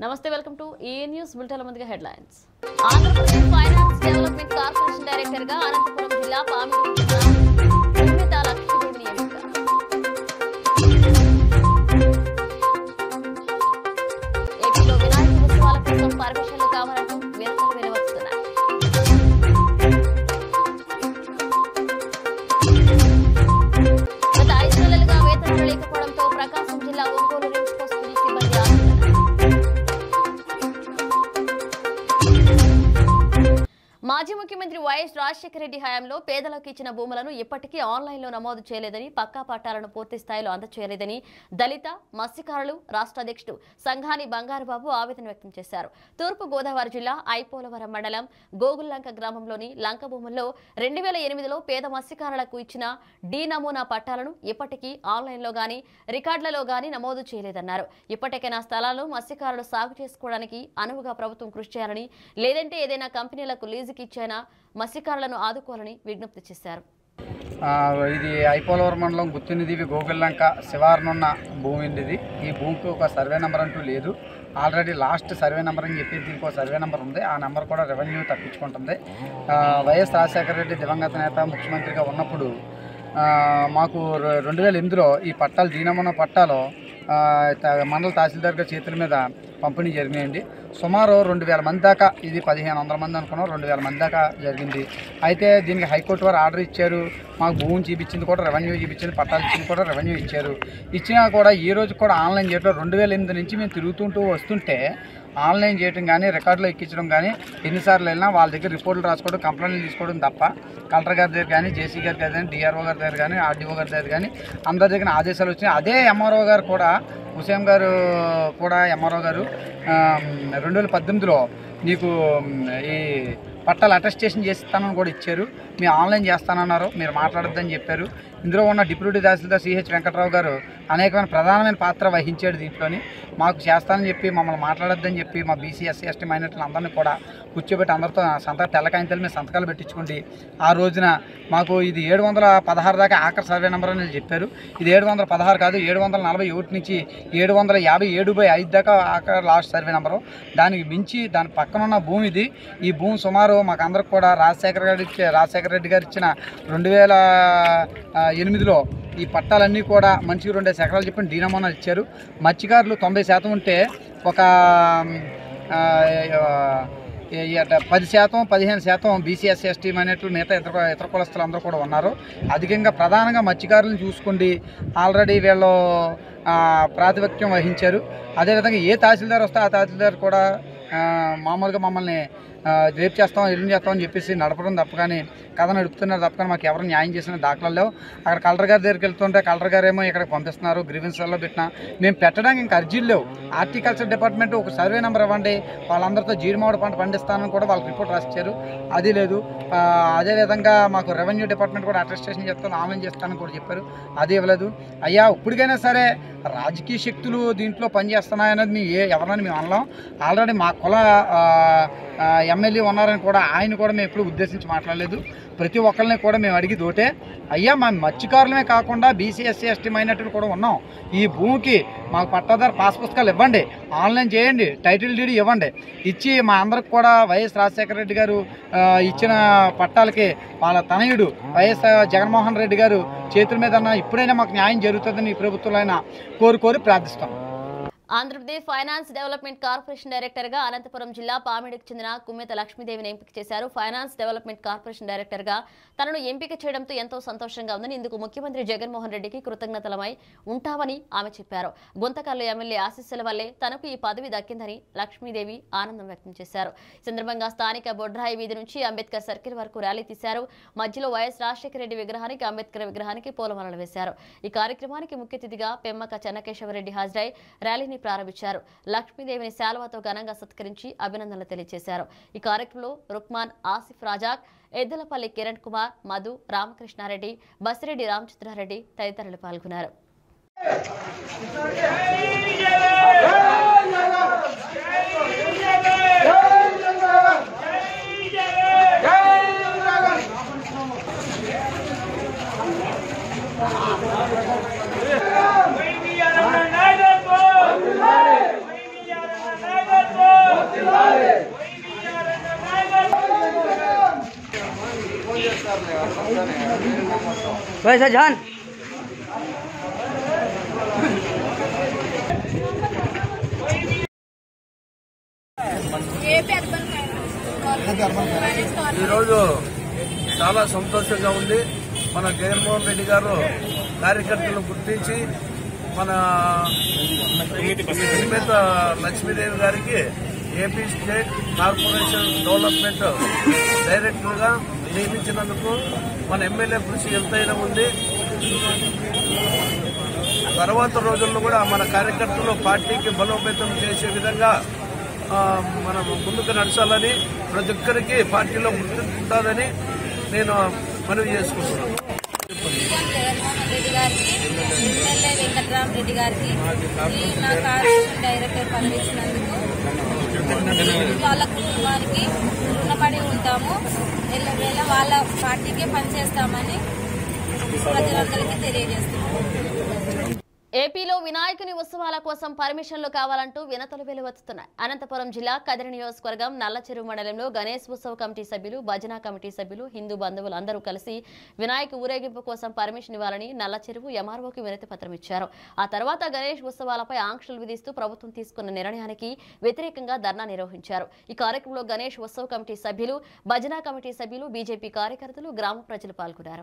నమస్తే welcome to ఈ news bulletin ముందుగా headlines Andhra Pradesh finance development corporation director గా అనంతపురం జిల్లా పామిడి నిర్మిత లక్ష్మీదేవి నియమిక ఏపీలో వినాయక ఉత్సవాల కోసం పర్మిషన్లు కావాలంటూ నిరసనలు వెలువడుతున్నాయి గత ఐదు నెలలుగా వేతనాలు లేకపోవడంతో ప్రకాశం జిల్లా ఒంగోలు రిమ్స్ పోస్టుల సిబ్బంది ఆందోళన మాజీ ముఖ్యమంత్రి వైఎస్ రాజశేఖర రెడ్డి హయాంలో పేదలకు ఇచ్చిన భూములను ఇప్పటికీ ఆన్లైన్లో నమోదు చేయలేదని పక్కా పట్టాలను పూర్తి స్థాయిలో అందచేయలేదని దళిత మత్స్యకారులు రాష్ట్ర అధ్యక్షుడు సంఘాని బంగారుబాబు ఆవేదన వ్యక్తం చేశారు తూర్పు గోదావరి జిల్లా ఐపోలవరం మండలం గోగుల్లంక గ్రామంలోని లంక భూముల్లో రెండు వేల ఎనిమిదిలో పేద మత్స్యకారులకు ఇచ్చిన డి నమూనా పట్టాలను ఇప్పటికీ ఆన్లైన్లో గాని రికార్డులలో గాని నమోదు చేయలేదన్నారు ఇప్పటికైనా స్థలాలను మత్స్యకారులు సాగు చేసుకోవడానికి అనువుగా ప్రభుత్వం కృషి చేయాలని లేదంటే ఏదైనా కంపెనీలకు లీజుకి ఇచ్చైనా మత్స్యకారులను ఆదుకోవాలని విజ్ఞప్తి చేశారు ఆ, ఇది ఐపోలవరం మండలం గుత్తినిదివి గోగుల్లంక శివారునున్న భూమి అండి ఇది ఈ భూమికి ఒక సర్వే నెంబర్ అంటూ లేదు ఆల్రెడీ లాస్ట్ సర్వే నెంబర్ అని చెప్పి దీనికి ఒక సర్వే నెంబర్ ఉంది ఆ నెంబర్ కూడా రెవెన్యూ తప్పించుకుంటుంది ఆ, వైఎస్ రాజశేఖర రెడ్డి దివంగత నేత ముఖ్యమంత్రిగా ఉన్నప్పుడు ఆ, మాకు రె- రెండు వేల ఎనిమిదిలో ఈ పట్టాలు దీనమున్న పట్టాలు ఆ, త- మండల తహసీల్దార్ గారి చేతుల మీద పంపిణీ జరిగినాయండి సుమారు రెండు వేల మంది దాకా ఇది పదిహేను వందల మంది అనుకున్నాం రెండు వేల మంది దాకా జరిగింది అయితే దీనికి హైకోర్టు వారు ఆర్డర్ ఇచ్చారు మాకు భూమి చూపించింది కూడా రెవెన్యూ చూపించింది పట్టాలు ఇచ్చింది కూడా రెవెన్యూ ఇచ్చారు ఇచ్చినా కూడా ఈ రోజు కూడా ఆన్లైన్ చేయడం రెండు వేల ఎనిమిది నుంచి మేము తిరుగుతుంటూ వస్తుంటే ఆన్లైన్ చేయడం కానీ రికార్డులో ఎక్కించడం కానీ ఎన్నిసార్లు వెళ్ళినా వాళ్ళ దగ్గర రిపోర్టులు రాసుకోవడం కంప్లైంట్లు తీసుకోవడం తప్ప కలెక్టర్ గారి దగ్గర కానీ జేసీ గారి దగ్గర కానీ డిఆర్ఓ గారి దగ్గర కానీ ఆర్డీఓ గారి దగ్గర కానీ అందరి దగ్గర ఆదేశాలు వచ్చినాయి అదే ఎంఆర్ఓ గారు కూడా హుసేం గారు కూడా ఎంఆర్ఓ గారు రెండు వేల పద్దెనిమిదిలో నీకు మ్, ఈ పట్టాలు అటెస్టేషన్ చేస్తానని కూడా ఇచ్చారు మీరు ఆన్లైన్ చేస్తానన్నారు మీరు మాట్లాడొద్దని చెప్పారు ఇందులో ఉన్న డిప్యూటీ తహసీల్దార్ సిహెచ్ వెంకట్రావు గారు అనేకమైన ప్రధానమైన పాత్ర వహించాడు దీంట్లోని మాకు చేస్తానని చెప్పి మమ్మల్ని మాట్లాడొద్దని చెప్పి మా బీసీ ఎస్సీ ఎస్టీ మైనార్టీలు అందరినీ కూడా కూర్చోబెట్టి అందరితో సంతక తెల్లకాయంతలు మీద సంతకాలు పెట్టించుకోండి ఆ రోజున మాకు ఇది ఏడు వందల పదహారు దాకా ఆఖరి సర్వే నెంబర్ అని చెప్పారు ఇది ఏడు వందల పదహారు కాదు ఏడు వందల నలభై ఒకటి నుంచి ఏడు వందల యాభై ఏడు బై ఐదు దాకా ఆఖరి లాస్ట్ సర్వే నెంబరు దానికి మించి దాని పక్కన ఉన్న భూమి ఇది ఈ భూమి సుమారు మాకు అందరికి కూడా రాజశేఖర గారు ఇచ్చే రాజశేఖర రెడ్డి గారు ఇచ్చిన రెండు వేల ఆ, ఎనిమిదిలో ఈ పట్టాలన్నీ కూడా మనిషికి రెండు ఎకరాలు చెప్పిన డీనమోనాలు ఇచ్చారు మత్స్యకారులు తొంభై శాతం ఉంటే ఒక ఆ, ఈ- ఈ అట పది శాతం పదిహేను శాతం బీసీఎస్ ఎస్టీ మైనట్లు మిగతా ఇతర ఇతర కులస్తులు అందరూ కూడా ఉన్నారు అధికంగా ప్రధానంగా మత్స్యకారులను చూసుకోండి ఆల్రెడీ వీళ్ళు ఆ, ప్రాతిపత్యం వహించారు అదేవిధంగా ఏ తహసీల్దార్ వస్తే ఆ తహసీల్దార్ కూడా ఆ, మామూలుగా మమ్మల్ని ఆ, రేపు చేస్తాం ఎల్లుండి చేస్తాం అని చెప్పేసి నడపడం తప్ప కానీ కథ నడుపుతున్నారు తప్ప కానీ మాకు ఎవరు న్యాయం చేసిన దాఖలాలు లేవు అక్కడ కలెక్టర్ గారి దగ్గరికి వెళ్తుంటే కలెక్టర్ గారు ఏమో ఇక్కడికి పంపిస్తున్నారు గ్రీవెన్స్లో పెట్టినా మేము పెట్టడానికి ఇంకా అర్జీలు లేవు హార్టికల్చర్ డిపార్ట్మెంట్ ఒక సర్వే నెంబర్ ఇవ్వండి వాళ్ళందరితో జీడిమామిడి పంట పండిస్తానని కూడా వాళ్ళకి రిపోర్ట్ రాసిచ్చారు అది లేదు ఆ, అదేవిధంగా మాకు రెవెన్యూ డిపార్ట్మెంట్ కూడా అటెస్టేషన్ చేస్తాను ఆన్లైన్ చేస్తానని కూడా చెప్పారు అది ఇవ్వలేదు అయ్యా ఇప్పటికైనా సరే రాజకీయ శక్తులు దీంట్లో పనిచేస్తున్నాయనేది మేము ఏ ఎవరని మేము అనలేం ఆల్రెడీ మా కుల ఆ, ఆ, ఎమ్మెల్యే ఉన్నారని కూడా ఆయన కూడా మేము ఎప్పుడు ఉద్దేశించి మాట్లాడలేదు ప్రతి ఒక్కరిని కూడా మేము అడిగి దోటే అయ్యా మా మత్స్యకారులమే కాకుండా బీసీ ఎస్సీ ఎస్టీ మైనార్టీలు కూడా ఉన్నాం ఈ భూమికి మాకు పట్టాదారు పాస్ పుస్తకాలు ఇవ్వండి ఆన్లైన్ చేయండి టైటిల్ డీడీ ఇవ్వండి ఇచ్చి మా అందరికి కూడా వైఎస్ రాజశేఖర రెడ్డి గారు ఆ, ఇచ్చిన పట్టాలకి వాళ్ళ తనయుడు వైఎస్ జగన్మోహన్ రెడ్డి గారు చేతుల మీద ఇప్పుడైనా మాకు న్యాయం జరుగుతుందని ఈ ప్రభుత్వంలో అయినా కోరి కోరి ప్రార్థిస్తాం Andhra Pradesh finance development corporation director గా అనంతపురం జిల్లా పామిడికి చెందిన కుమ్మెత లక్ష్మీదేవిని ఎంపిక చేశారు ఫైనాన్స్ డెవలప్మెంట్ కార్పొరేషన్ డైరెక్టర్ గా తనను ఎంపిక చేయడంతో ఎంతో సంతోషంగా ఉందని ఇందుకు ముఖ్యమంత్రి జగన్మోహన్ రెడ్డికి కృతజ్ఞతలమై ఉంటామని ఆమె చెప్పారు గుంతకల్లు ఎమ్మెల్యే ఆశీస్సుల వల్లే తనకు ఈ పదవి దక్కిందని లక్ష్మీదేవి ఆనందం వ్యక్తం చేశారు ఈ సందర్భంగా స్థానిక బొడ్రాయి వీధి నుంచి అంబేద్కర్ సర్కిల్ వరకు ర్యాలీ తీశారు మధ్యలో వైఎస్ రాజశేఖర రెడ్డి విగ్రహానికి అంబేద్కర్ విగ్రహానికి పూలమాలలు వేశారు ఈ కార్యక్రమానికి ముఖ్య అతిథిగా పెమ్మక చెన్నకేశవరెడ్డి హాజరై ర్యాలీని ప్రారంభించారు లక్ష్మీదేవిని శాలువాతో ఘనంగా సత్కరించి అభినందనలు తెలియజేశారు ఈ కార్యక్రమంలో రుక్మాన్ ఆసిఫ్ రాజాక్ ఎద్దలపల్లి కిరణ్ కుమార్ మధు రామకృష్ణారెడ్డి బసిరెడ్డి రామచంద్రారెడ్డి తదితరులు పాల్గొన్నారు వైవిఆర్ నాయకత్వం వైవిఆర్ నాయకత్వం वैसा जान ఈరోజు చాలా సంతోషంగా ఉంది మన జగన్మోహన్ రెడ్డి గారు కార్యకర్తలను గుర్తించి మన నిర్మేత లక్ష్మీదేవి గారికి ఏపీ స్టేట్ కార్పొరేషన్ డెవలప్మెంట్ డైరెక్టర్గా నియమించినందుకు మన ఎమ్మెల్యే కృషి ఎంతైనా ఉంది తర్వాత రోజుల్లో కూడా మన కార్యకర్తలు పార్టీకి బలోపేతం చేసే విధంగా ఆ, మనం ముందుకు నడచాలని ప్రతి ఒక్కరికి పార్టీలో గుర్తింపు ఉంటుందని నేను మనవి చేసుకుంటున్నాను జగన్మోహన్ రెడ్డి గారికి ఎమ్మెల్యే వెంకట్రామరెడ్డి గారికి ఈ నా కార్పొరేషన్ డైరెక్టర్ పదవి ఇచ్చినందుకు వాళ్ళ కుటుంబానికి రుణపడి ఉంటాము ఎల్లవేళ వాళ్ళ పార్టీకే పనిచేస్తామని ప్రజలందరికీ తెలియజేస్తున్నాము ఏపీలో వినాయకుని ఉత్సవాల కోసం పర్మిషన్లు కావాలంటూ వినతులు వెలువెత్తుతున్నాయి అనంతపురం జిల్లా కదిరి నియోజకవర్గం నల్లచెరువు మండలంలో గణేష్ ఉత్సవ కమిటీ సభ్యులు భజన కమిటీ సభ్యులు హిందూ బంధువులు అందరూ కలిసి వినాయక ఊరేగింపు కోసం పర్మిషన్ ఇవ్వాలని నల్లచెరువు ఎంఆర్ఓకి వినతి పత్రం ఇచ్చారు ఆ తర్వాత గణేష్ ఉత్సవాలపై ఆంక్షలు విధిస్తూ ప్రభుత్వం తీసుకున్న నిర్ణయానికి వ్యతిరేకంగా ధర్నా నిర్వహించారు ఈ కార్యక్రమంలో గణేష్ ఉత్సవ కమిటీ సభ్యులు భజన కమిటీ సభ్యులు బీజేపీ కార్యకర్తలు గ్రామ ప్రజలు పాల్గొన్నారు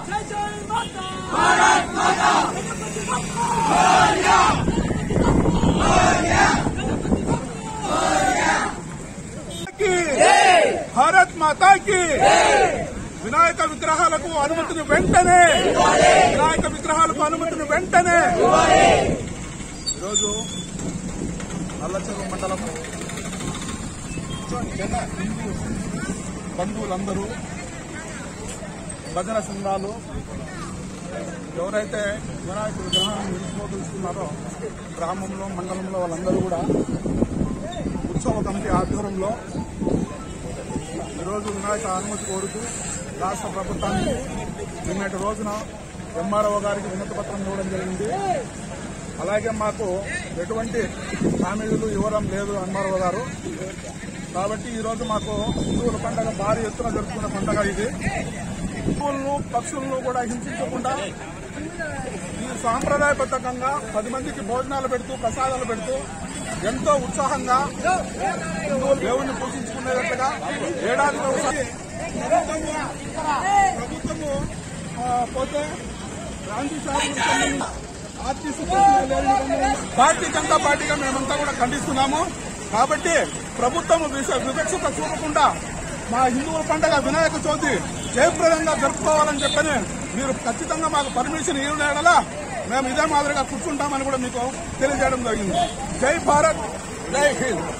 की భారత్ మాతా కి వినాయక విగ్రహాలకు అనుమతిని వెంటనే వినాయక విగ్రహాలకు అనుమతిని వెంటనే ఈరోజు నల్లచెరువు మండలం హిందూ బంధువులందరూ భజన సంఘాలు ఎవరైతే వినాయక విగ్రహాన్ని నిలుపుకోదలుచుకున్నారో గ్రామంలో మండలంలో వాళ్ళందరూ కూడా ఉత్సవ కమిటీ ఆధ్వర్యంలో ఈరోజు వినాయక అనుమతి కోరుతూ రాష్ట్ర ప్రభుత్వానికి నిన్నటి రోజున ఎంఆర్ఓ గారికి వినతి పత్రం ఇవ్వడం జరిగింది అలాగే మాకు ఎటువంటి హామీలు ఇవ్వడం లేదు ఎంఆర్ఓ గారు కాబట్టి ఈరోజు మాకు హిందువుల పండగ భారీ ఎత్తున జరుపుకునే పండగ ఇది హిందువులను పక్షులను కూడా హింసించకుండా ఈ సాంప్రదాయబద్ధంగా పది మందికి భోజనాలు పెడుతూ ప్రసాదాలు పెడుతూ ఎంతో ఉత్సాహంగా హిందువులు దేవుణ్ణి పూజించుకునేటట్లుగా ఏడాదికి ఒకసారి ప్రభుత్వము ప్రభుత్వము ఆ, పోతే గాంధీ సాగుకు సంబంధించి ఆర్టీసీ బస్సులు లేని విధంగా భారతీయ జనతా పార్టీగా మేమంతా కూడా ఖండిస్తున్నాము కాబట్టి ప్రభుత్వం విశ- వివక్షత చూపకుండా మా హిందువుల పండుగ వినాయక చవితి జయప్రదంగా జరుపుకోవాలని చెప్పని మీరు ఖచ్చితంగా మాకు పర్మిషన్ ఇవ్వడం మేము ఇదే మాదిరిగా కూర్చుంటామని కూడా మీకు తెలియజేయడం జరిగింది జై భారత్ జై హింద్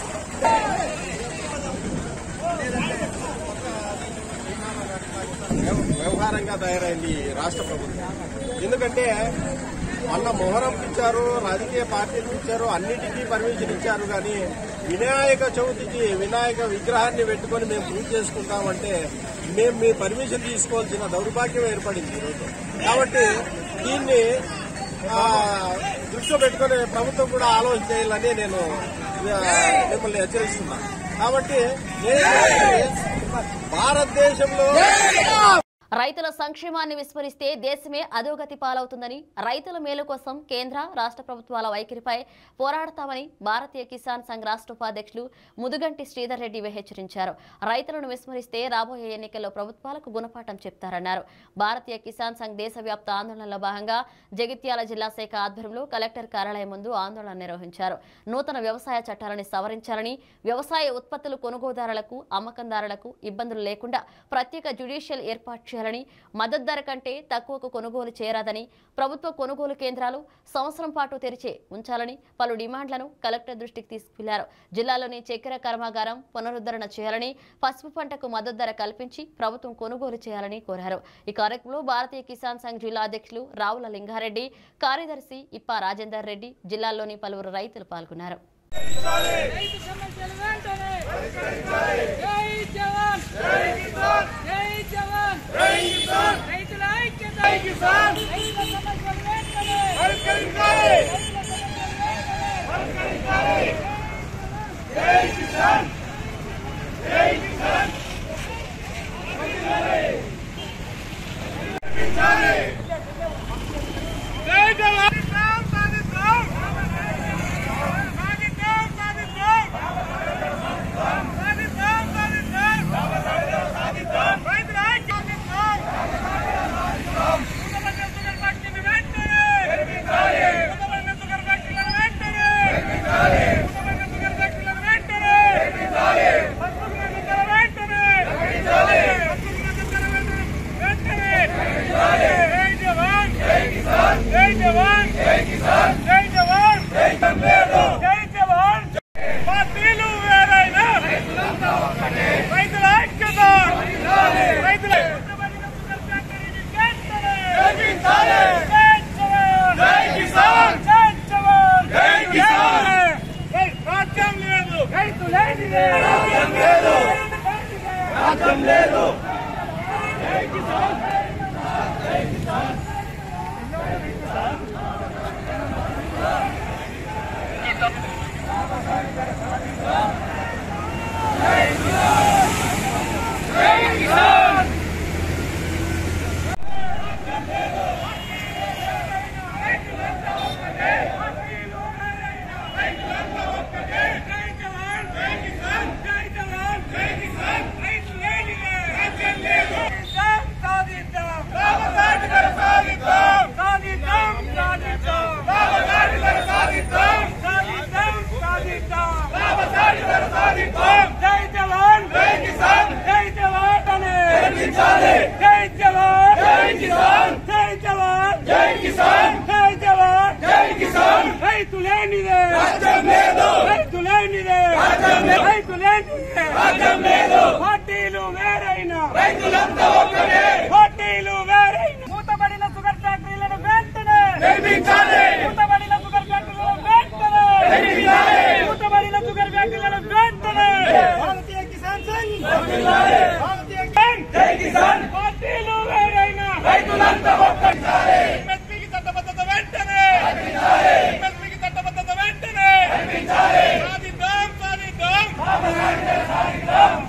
వ్యవహారంగా తయారైంది ఈ రాష్ట్ర ప్రభుత్వం ఎందుకంటే మొన్న మొహరంకి ఇచ్చారు రాజకీయ పార్టీలకు ఇచ్చారు అన్నిటికీ పర్మిషన్ ఇచ్చారు కానీ వినాయక చవితికి వినాయక విగ్రహాన్ని పెట్టుకొని మేము పూజ చేసుకుంటామంటే మేము మీ పర్మిషన్ తీసుకోవాల్సిన దౌర్భాగ్యం ఏర్పడింది ఈరోజు కాబట్టి దీన్ని ఆ, దృష్టిలో పెట్టుకొని ప్రభుత్వం కూడా ఆలోచన చేయాలని నేను ఆ, మిమ్మల్ని హెచ్చరిస్తున్నాను కాబట్టి నేను భారతదేశంలో రైతుల సంక్షేమాన్ని విస్మరిస్తే దేశమే అధోగతి పాలవుతుందని రైతుల మేలు కోసం కేంద్ర రాష్ట్ర ప్రభుత్వాల వైఖరిపై పోరాడతామని భారతీయ కిసాన్ సంఘ్ రాష్ట్ర ఉపాధ్యక్షులు ముదుగంటి శ్రీధర్ రెడ్డి హెచ్చరించారు రైతులను విస్మరిస్తే రాబోయే ఎన్నికల్లో ప్రభుత్వాలకు గుణపాఠం చెప్తారన్నారు భారతీయ కిసాన్ సంఘ్ దేశవ్యాప్త ఆందోళనలో భాగంగా జగిత్యాల జిల్లా శాఖ ఆధ్వర్యంలో కలెక్టర్ కార్యాలయం ముందు ఆందోళన నిర్వహించారు నూతన వ్యవసాయ చట్టాలని సవరించాలని వ్యవసాయ ఉత్పత్తులు కొనుగోదారులకు అమ్మకందారులకు ఇబ్బందులు లేకుండా ప్రత్యేక జ్యుడిషియల్ ఏర్పాటు చేయాలని మద్దతు ధర కంటే తక్కువకు కొనుగోలు చేయరాదని ప్రభుత్వ కొనుగోలు కేంద్రాలు సంవత్సరం పాటు తెరిచే ఉంచాలని పలు డిమాండ్లను కలెక్టర్ దృష్టికి తీసుకెళ్లారు జిల్లాలోని చక్కెర కర్మాగారం పునరుద్ధరణ చేయాలని పసుపు పంటకు మద్దతు ధర కల్పించి ప్రభుత్వం కొనుగోలు చేయాలని కోరారు ఈ కార్యక్రమంలో భారతీయ కిసాన్ సంఘ్ జిల్లా అధ్యక్షులు రావుల లింగారెడ్డి కార్యదర్శి ఇప్పా రాజేందర్ రెడ్డి జిల్లాలోని పలువురు రైతులు పాల్గొన్నారు రైతు సమస్యలు వెంటనే జై జవాన్ జై కిసాన్ జై జవాన్ జై కిసాన్ రైతుల ఐక్యత జై కిసాన్ రైతుల సమస్యలు వెంటనే పరిష్కరించాలి రైతుల సమస్యలు వెంటనే పరిష్కరించాలి జై కిసాన్ జై జవాన్ జై జవాన్ పార్టీలు వేరైనా రైతుల ఐక్యత రైతుల జై కిసాన్ జై జవాన్ జై కిసాన్ రాజ్యం లేదు రైతు లేనిదే రాజ్యం లేదు రాజ్యం లేదు జై జవాన్ జై కిసాన్ జై జవాన్ జై జవాన్ జై కిసాన్ జై జవాన్ జై కిసాన్ జై జవాన్ జై కిసాన్ రైతు లేనిదే రాజ్యం లేదు రైతు లేనిదే రాజ్యం లేదు రైతు లేనిదే రాజ్యం లేదు పార్టీలు వేరైనా రైతులంతా ఒక్కటే పార్టీలు వేరైనా మూతబడిన షుగర్ ఫ్యాక్టరీలను వెంటనే నిర్మించాలి మూతబడిన షుగర్ ఫ్యాక్టరీలను వెంటనే నిర్మించాలి మూతబడిన షుగర్ ఫ్యాక్టరీలను వెంటనే భారతీయ కిసాన్ సంఘ్ భారతీయ కిసాన్ జై కిసాన్ పార్టీలు వేరైనా రైతులంతా ఒక్కటే ఎంఎస్పీకి చట్టబద్ధత వెంటనే ఎంఎస్పీకి చట్టబద్ధత వెంటనే సాధిద్దాం సాధిద్దాం సాధిద్దాం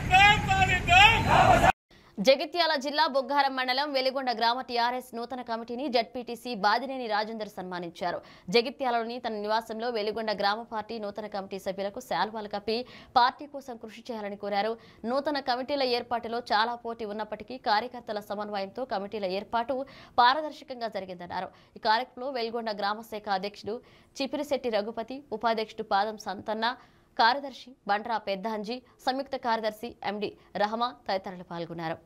సాధిద్దాం జగిత్యాల జిల్లా బొగ్గారం మండలం వెలిగొండ గ్రామ టీఆర్ఎస్ నూతన కమిటీని జడ్పీటీసీ బాదినేని రాజేందర్ సన్మానించారు జగిత్యాలలోని తన నివాసంలో వెలిగొండ గ్రామ పార్టీ నూతన కమిటీ సభ్యులకు శాల్వాలు కప్పి పార్టీ కోసం కృషి చేయాలని కోరారు నూతన కమిటీల ఏర్పాటులో చాలా పోటీ ఉన్నప్పటికీ కార్యకర్తల సమన్వయంతో కమిటీల ఏర్పాటు పారదర్శకంగా జరిగిందన్నారు ఈ కార్యక్రమంలో వెలిగొండ గ్రామ శాఖ అధ్యక్షుడు చిపిరిశెట్టి రఘుపతి ఉపాధ్యక్షుడు పాదం సంతన్న కార్యదర్శి బండ్రా పెద్దాంజీ సంయుక్త కార్యదర్శి ఎండి రహమా తదితరులు పాల్గొన్నారు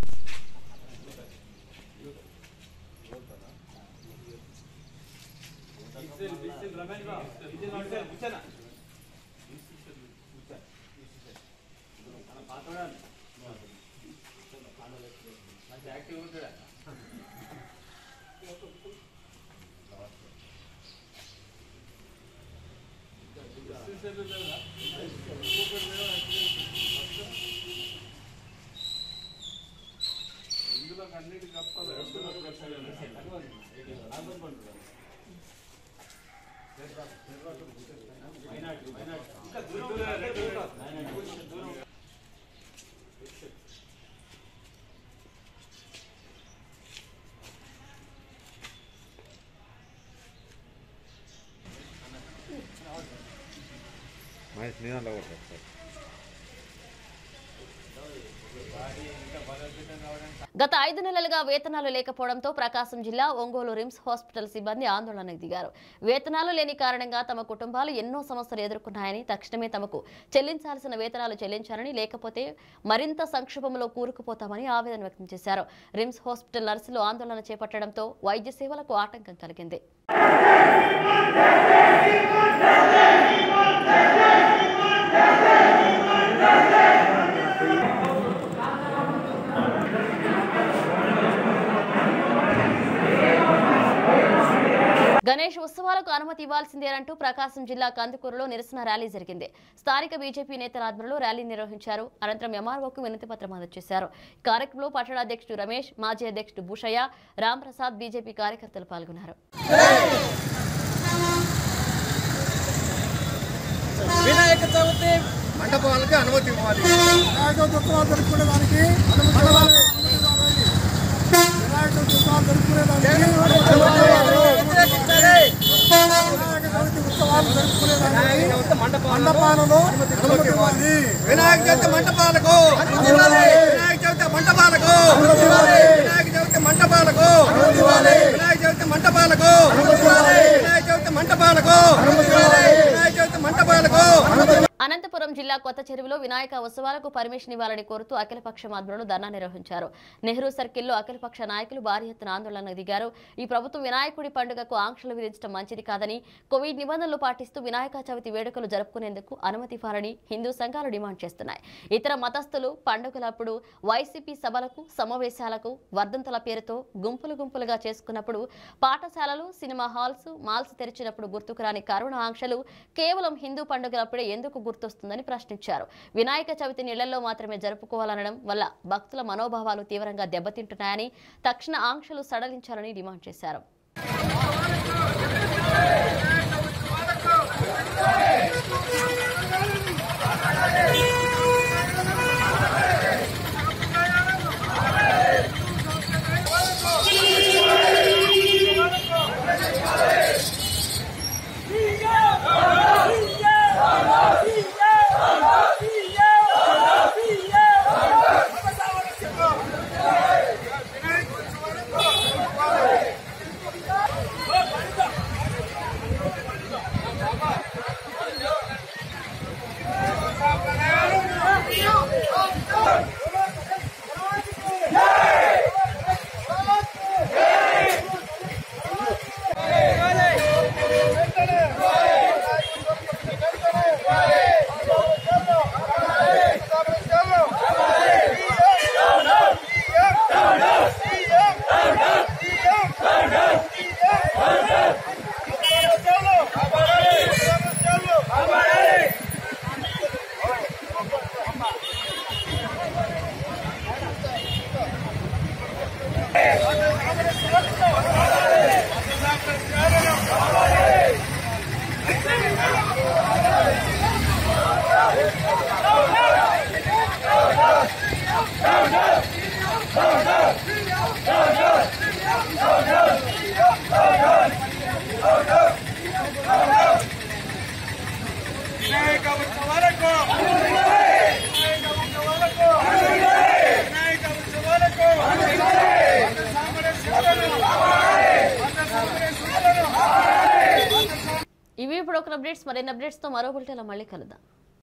గత ఐదు నెలలుగా వేతనాలు లేకపోవడంతో ప్రకాశం జిల్లా ఒంగోలు రిమ్స్ హాస్పిటల్ సిబ్బంది ఆందోళనకు దిగారు వేతనాలు లేని కారణంగా తమ కుటుంబాలు ఎన్నో సమస్యలు ఎదుర్కొన్నాయని తక్షణమే తమకు చెల్లించాల్సిన వేతనాలు చెల్లించాలని లేకపోతే మరింత సంక్షోభంలో కూరుకుపోతామని ఆవేదన వ్యక్తం చేశారు రిమ్స్ హాస్పిటల్ నర్సులు ఆందోళన చేపట్టడంతో వైద్య సేవలకు ఆటంకం కలిగింది గణేష్ ఉత్సవాలకు అనుమతి ఇవ్వాల్సిందేనంటూ ప్రకాశం జిల్లా కందుకూరులో నిరసన ర్యాలీ జరిగింది స్థానిక బీజేపీ నేతల ఆధ్వర్యంలో ర్యాలీ నిర్వహించారు అనంతరం ఎంఆర్ఓకు వినతి పత్రం అందజేశారు ఈ కార్యక్రమంలో పట్టణ అధ్యక్షుడు రమేష్ మాజీ అధ్యక్షుడు భూషయ్య రాంప్రసాద్ బీజేపీ కార్యకర్తలు పాల్గొన్నారు వినాయక చవితి మండపాలకు అనుమతి ఇవ్వాలి వినాయక ఉత్సవాలు జరుపుకునేదానికి అనుమతి ఇవ్వాలి. వినాయక ఉత్సవాలు జరుపుకునేదానికి అనుమతి ఇవ్వాలి. వినాయక చవితి ఉత్సవాలు జరుపుకునేదానికి మండపాలలో అనుమతి ఇవ్వాలి. వినాయక చవితి మంటపాలకు వినాయక చవితి మంటపాలకు వినాయక చవితి మంటపాలకు వినాయక చవితి మంటపాలకు వినాయక చవితి మంటపాలకు వినాయక చవితి మంటపాలకు అనంతపురం జిల్లా కొత్త చెరువులో వినాయక ఉత్సవాలకు పర్మిషన్ ఇవ్వాలని కోరుతూ అఖిలపక్ష ఆందోళన ధర్నా నిర్వహించారు నెహ్రూ సర్కిల్లో అఖిలపక్ష నాయకులు భారీ ఎత్తున ఆందోళనకు దిగారు ఈ ప్రభుత్వం వినాయకుడి పండుగకు ఆంక్షలు విధించడం మంచిది కాదని కోవిడ్ నిబంధనలు పాటిస్తూ వినాయక చవితి వేడుకలు జరుపుకునేందుకు అనుమతి ఇవ్వాలని హిందూ సంఘాలు డిమాండ్ చేస్తున్నాయి ఇతర మతస్థులు పండుగలప్పుడు వైసీపీ సభలకు సమావేశాలకు వర్ధంతుల పేరుతో గుంపులు గుంపులుగా చేసుకున్నప్పుడు పాఠశాలలు సినిమా హాల్స్ మాల్స్ తెరిచినప్పుడు గుర్తుకు రాని కరోనా ఆంక్షలు కేవలం హిందూ పండుగలప్పుడే ఎందుకు గుర్తొస్తుందని ప్రశ్నించారు వినాయక చవితి నీళ్లలో మాత్రమే జరుపుకోవాలనడం వల్ల భక్తుల మనోభావాలు తీవ్రంగా దెబ్బతింటున్నాయని తక్షణ ఆంక్షలు సడలించాలని డిమాండ్ చేశారు ఇవి ఇప్పుడు ఒక అప్డేట్స్ మరిన్ని అప్డేట్స్తో మరో బులెటిన్లో మళ్ళీ కలుద్దాం